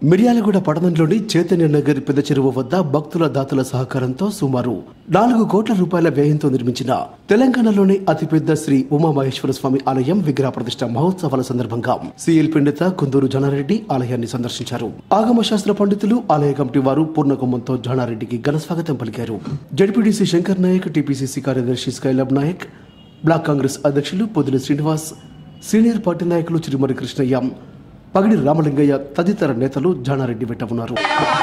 మిర్యాలగూడ పట్టణంలోని చైతన్య నగర్ పెద్ద చెరువు వద్ద భక్తుల దాతల సహకారంతో సుమారు నాలుగు కోట్ల రూపాయల వ్యయంతో నిర్మించిన తెలంగాణలోని అతిపెద్ద శ్రీ ఉమామహేశ్వర స్వామి ఆలయం విగ్రహ ప్రతిష్ట మహోత్సవాల సందర్భంగా సిఎల్ పిండిత కుందూరు జనారెడ్డి ఆలయాన్ని సందర్శించారు ఆగమ శాస్త్ర పండితులు ఆలయ కమిటీ వారు పూర్ణకుంభంతో జానారెడ్డికి ఘన స్వాగతం పలికారు జడ్పీడీసీ శంకర్ నాయక్ టీపీసీసీ కార్యదర్శి స్కైలబ్ నాయక్ బ్లాక్ కాంగ్రెస్ అధ్యక్షులు పొదిలి శ్రీనివాస్ సీనియర్ పార్టీ నాయకులు చిరుమరి కృష్ణయ్య పగిడి రామలింగయ్య తదితర నేతలు జానారెడ్డి వెంట ఉన్నారు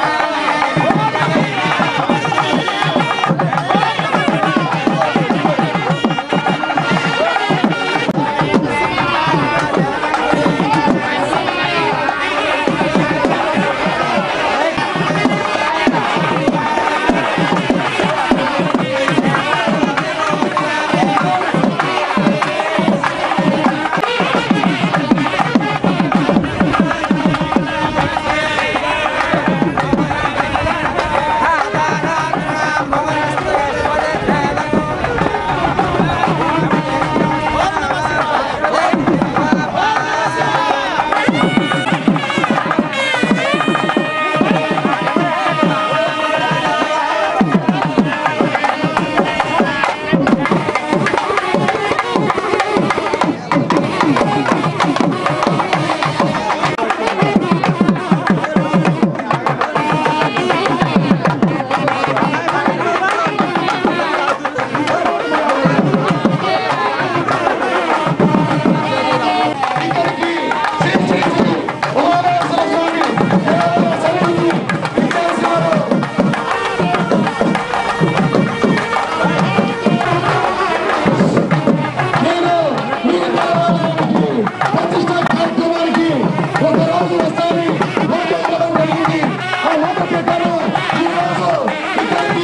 నేను మీ కార్యక్రమానికి ప్రతిష్ట కార్యక్రమానికి ఒక రోజు వస్తాను ఓటు ఇవ్వడం జరిగింది ఆ ఓటు ప్రకారం ఈ రోజు ఇక్కడికి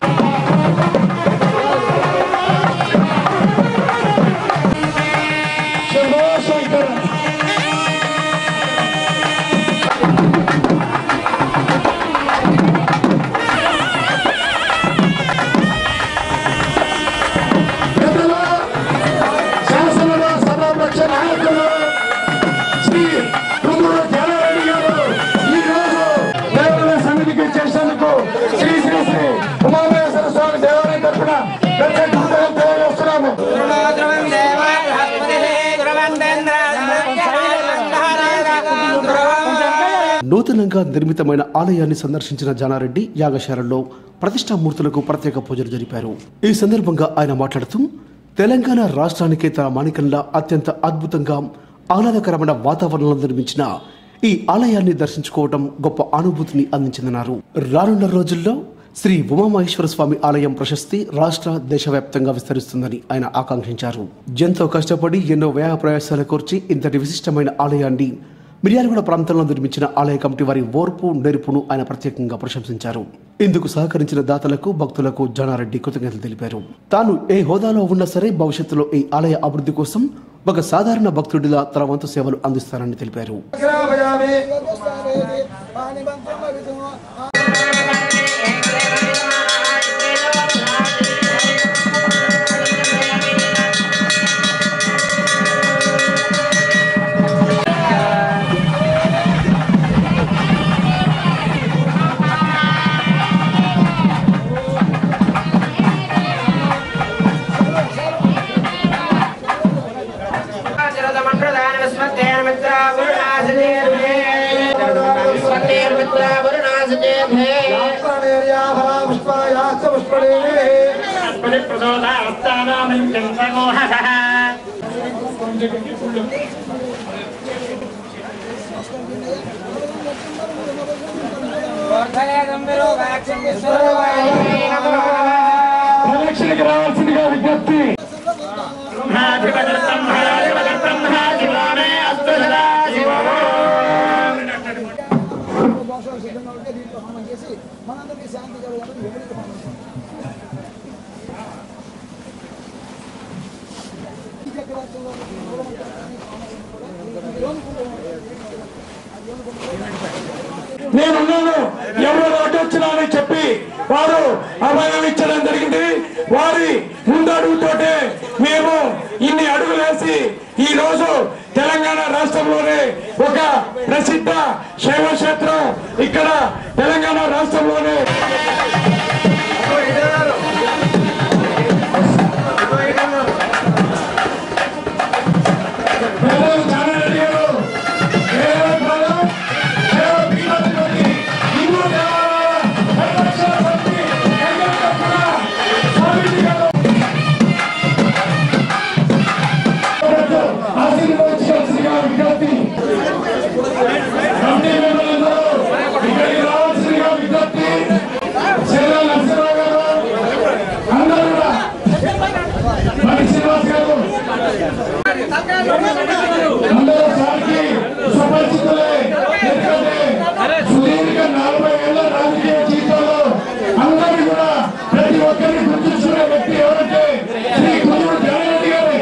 శంభో శంకర పెద్దలు శాసన సభాపక్ష నాయకులు శ్రీ కుందూరు జనారెడ్డి గారు ఈ రోజు దేవాలయ సమితికి చేసినందుకు శ్రీ శ్రీ శ్రీ ఉమామహేశ్వర స్వామి దేవాలయం తరఫున ప్రత్యేక కృతజ్ఞతలు తెలియజేస్తున్నాము ధ్రువం దేవ బృహస్పతిః ధ్రువండేంద్ర నూతనంగా నిర్మితమైన ఆలయాన్ని సందర్శించిన జానారెడ్డి యాగశాలలో ప్రతిష్టామూర్తులకు ప్రత్యేక పూజలు జరిపారు ఈ సందర్భంగా ఆయన మాట్లాడుతూ తెలంగాణ రాష్ట్రానికే తన మాణికంలా అత్యంత అద్భుతంగా ఆహ్లాదకరమైన వాతావరణంలో నిర్మించిన ఈ ఆలయాన్ని దర్శించుకోవడం గొప్ప అనుభూతిని అందించిందన్నారు రానున్న రోజుల్లో శ్రీ ఉమామహేశ్వర స్వామి ఆలయం ప్రశస్తి రాష్ట్ర దేశవ్యాప్తంగా విస్తరిస్తుందని ఆయన ఆకాంక్షించారు ఎంతో కష్టపడి ఎన్నో వ్యయ ప్రయాసాల కోర్చి ఇంతటి విశిష్టమైన ఆలయాన్ని మిర్యాలగూడ ప్రాంతంలో నిర్మించిన ఆలయ కమిటీ వారి ఓర్పు నేర్పును ఆయన ప్రత్యేకంగా ప్రశంసించారు ఇందుకు సహకరించిన దాతలకు భక్తులకు జానారెడ్డి కృతజ్ఞతలు తెలిపారు తాను ఏ హోదాలో ఉన్నా సరే భవిష్యత్తులో ఈ ఆలయ అభివృద్ధి కోసం ఒక సాధారణ భక్తుడిలా తన వంతు సేవలు అందిస్తారని తెలిపారు ప్రదక్షిణకి రావాల్సిందిగా విజ్ఞప్తి దోషాలు సిద్ధంగా ఉంటే దీంట్లో హోమం చేసి మనందరికీ శాంతి కలగాలని విపరీత హోమం ఈ చక్రార్థంలో మూలమంత్రాన్ని హోమం కూడా ఈ యోని నేనున్నాను ఎవరు అడ్డొచ్చినా అని చెప్పి వారు అభయం ఇచ్చడం జరిగింది వారి ముందడుగుతోటే మేము ఇన్ని అడుగులేసి ఈ రోజు తెలంగాణ రాష్ట్రంలోనే ఒక ప్రసిద్ధ శైవ క్షేత్రం ఇక్కడ తెలంగాణ రాష్ట్రంలోనే ప్రజలు జానారెడ్డి గారు కేవలం ప్రజలు, కేవలం పీఠాధిపతి, హిందూ దేవాలయాల పరిరక్షణ సమితి, కేంద్ర తరఫున స్వామీజీ గారు ఆశీర్వదించాల్సిందిగా విజ్ఞప్తి కమిటీ మెంబర్లందరూ ఇక్కడికి రావాల్సిందిగా విజ్ఞప్తి చెల్ల నరసింహరావు గారు అందరూ కూడా మరి శ్రీనివాస్ గారు అందరూ సార్కి సుపరిచితులే ఎందుకంటే సుదీర్ఘ నలభై ఏళ్ళ రాజకీయ జీవితంలో అందరూ కూడా ప్రతి ఒక్కరిని గుర్తించుకునే వ్యక్తి ఎవరంటే శ్రీ గురువు జానరెడ్డి గారే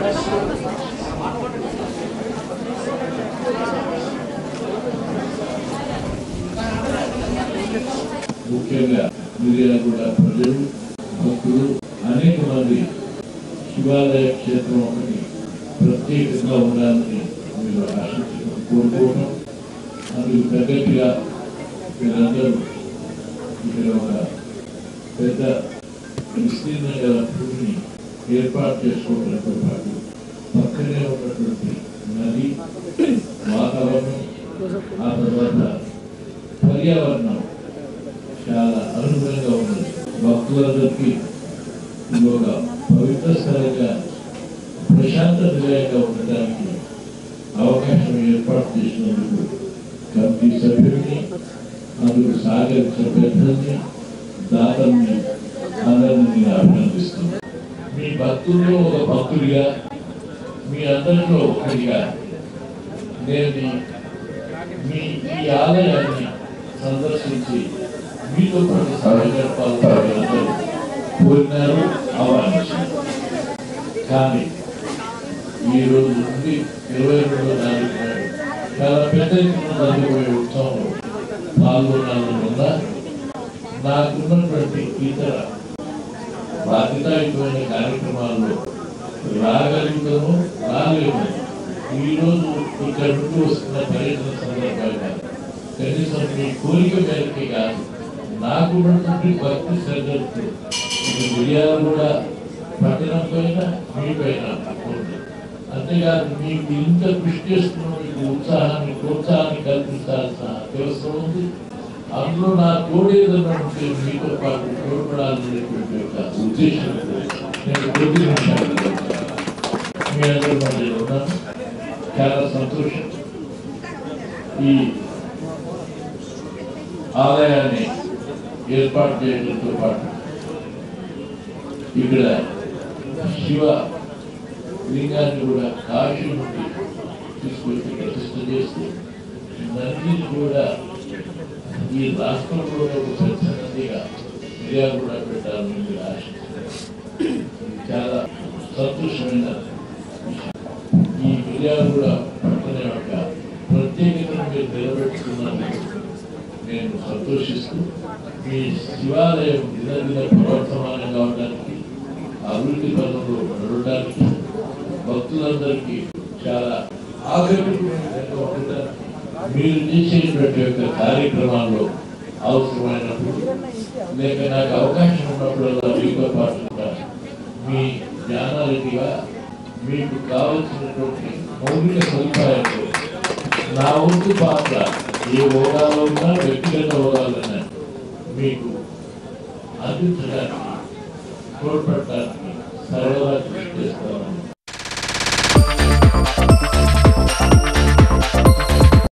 ముఖ్యంగా మిర్యాలగూడ ప్రజలు భక్తులు అనేక మంది శివాలయ క్షేత్రం ఒకటి ప్రత్యేకంగా ఉండాలని మీరు ఆశించడం కోరుకోవడం అందుకు తగ్గట్టుగా మీరందరూ ఇక్కడ ఒక పెద్ద విస్తీర్ణ గల భూమిని ఏర్పాటు చేసుకోవడంతో పాటు పక్కనే ఉన్నటువంటి నది వాతావరణం ఆ తర్వాత పర్యావరణం చాలా అనుగుణంగా ఉన్నది భక్తులందరికీ ఇది ఒక పవిత్ర స్థలంగా ప్రశాంత నిలయంగా ఉండడానికి అవకాశం ఏర్పాటు చేసినందుకు కమిటీ సభ్యుల్ని అందుకు సహకరించిన పెద్దల్ని దాతల్ని అందరినీ నేను అభినందిస్తున్నాను మీ భక్తుల్లో ఒక భక్తుడిగా మీ అందరిలో ఒకటిగా నేను మీ ఈ ఆలయాన్ని సందర్శించి మీతో పాటు సమయం పాల్గొనారు కోరినారు ఆహ్వానించారు కానీ ఈ రోజు నుండి ఇరవై రెండో తారీఖు నాడు చాలా పెద్ద ఎత్తున జరగబోయే ఉత్సవంలో పాల్గొనాలని ఉందా నాకున్నటువంటి ఇతర బాధ్యతాయుతమైన కార్యక్రమాల్లో రాగలుగుతాము రాలేము ఈ రోజు ఇక్కడ నుండి వస్తున్న పర్యటన సందర్భంగా కనీసం మీ కోరిక మేరకే కాదు నాకు ఉన్నటువంటి భక్తి శ్రద్ధలతో ఇది మిరియాలు కూడా పట్టణం పైన మీ పైన ఉంది అంతేకాదు మీకు ఇంత కృషి చేస్తున్న మీకు ఉత్సాహాన్ని ప్రోత్సాహాన్ని కల్పించాల్సిన అవసరం ఉంది అందులో నా తోడేదన్నా ఉంటే మీతో పాటు తోడ్పడాలనేటువంటి ఒక ఉద్దేశంతో నేను కొద్ది నిమిషాలు గడుపుతాను. మీ అందరి మధ్య ఉన్నాను చాలా సంతోషం ఈ ఆలయాన్ని ఏర్పాటు చేయడంతో పాటు ఇక్కడ శివ లింగాన్ని కూడా కాశీ నుండి తీసుకొచ్చి ప్రతిష్ఠ చేస్తూ నందిని కూడా ఈ రాష్ట్రంలోనే ఒక పెద్ద నందిగా మిర్యాలు కూడా పెట్టాలని మీరు ఆశిస్తున్నారు ఇది చాలా సంతోషమైన విషయం ఈ మిర్యాలు కూడా పట్టణ యొక్క ప్రత్యేకతను మీరు నిలబెట్టుకున్నందుకు నేను సంతోషిస్తూ మీ శివాలయం దినదిన ప్రవర్తమానం కావడానికి అభివృద్ధి పనులు నడవడానికి భక్తులందరికీ చాలా ఆకర్షణీయంగా ఉండడానికి మీరు చేసేటువంటి యొక్క కార్యక్రమాల్లో అవసరమైనప్పుడు లేక నాకు అవకాశం ఉన్నప్పుడల్లా మీతో పాటుగా మీ జ్ఞానాలకిగా మీకు కావలసినటువంటి మౌలిక సదుపాయాలు నా వంతు పాత్ర ఏ హోదాలో ఉన్నా వ్యక్తిగత హోదాలోనే మీకు అందించడానికి తోడ్పడటానికి సర్వదా కృషి చేస్తాను